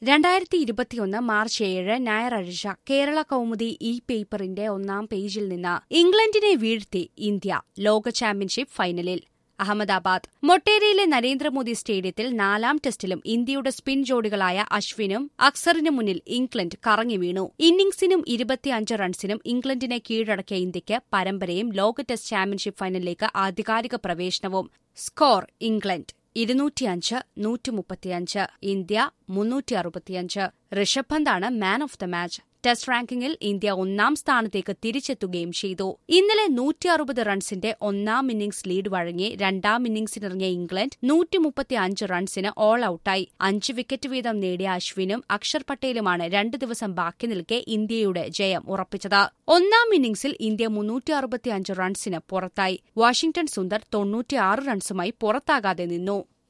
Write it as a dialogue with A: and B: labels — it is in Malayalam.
A: രണ്ടായിരത്തി ഇരുപത്തിയൊന്ന് മാർച്ച് ഏഴ് ഞായറാഴ്ച കേരള കൗമുദി ഇ പേപ്പറിന്റെ ഒന്നാം പേജിൽ നിന്ന് ഇംഗ്ലണ്ടിനെ വീഴ്ത്തി ഇന്ത്യ ലോക ചാമ്പ്യൻഷിപ്പ് ഫൈനലിൽ അഹമ്മദാബാദ് മൊട്ടേരയിലെ നരേന്ദ്രമോദി സ്റ്റേഡിയത്തിൽ നാലാം ടെസ്റ്റിലും ഇന്ത്യയുടെ സ്പിൻ ജോഡികളായ അശ്വിനും അക്സറിനും മുന്നിൽ ഇംഗ്ലണ്ട് കറങ്ങി വീണു ഇന്നിംഗ്സിനും ഇരുപത്തിയഞ്ച് റൺസിനും ഇംഗ്ലണ്ടിനെ കീഴടക്കിയ ഇന്ത്യയ്ക്ക് പരമ്പരയും ലോക ടെസ്റ്റ് ചാമ്പ്യൻഷിപ്പ് ഫൈനലിലേക്ക് ആധികാരിക പ്രവേശനവും സ്കോർ ഇംഗ്ലണ്ട് ഇരുന്നൂറ്റിയഞ്ച് നൂറ്റി മുപ്പത്തിയഞ്ച് ഇന്ത്യ മുന്നൂറ്റി അറുപത്തിയഞ്ച് ഋഷഭ് പന്താണ് man of the match test റാങ്കിങ്ങിൽ ഇന്ത്യ ഒന്നാം സ്ഥാനത്തേക്ക് തിരിച്ചെത്തുകയും ചെയ്തു ഇന്നലെ നൂറ്റി അറുപത് റൺസിന്റെ ഒന്നാം ഇന്നിംഗ്സ് ലീഡ് വഴങ്ങി രണ്ടാം ഇന്നിംഗ്സിനിറങ്ങിയ ഇംഗ്ലണ്ട് നൂറ്റി മുപ്പത്തി അഞ്ച് റൺസിന് ഓൾ ഔട്ടായി അഞ്ച് വിക്കറ്റ് വീതം നേടിയ അശ്വിനും അക്ഷർ പട്ടേലുമാണ് രണ്ട് ദിവസം ബാക്കി നിൽക്കെ ഇന്ത്യയുടെ ജയം ഉറപ്പിച്ചത് ഒന്നാം ഇന്നിംഗ്സിൽ ഇന്ത്യ മുന്നൂറ്റി അറുപത്തിയഞ്ച് റൺസിന് പുറത്തായി വാഷിംഗ്ടൺ സുന്ദർ തൊണ്ണൂറ്റിയാറ് റൺസുമായി പുറത്താകാതെ നിന്നു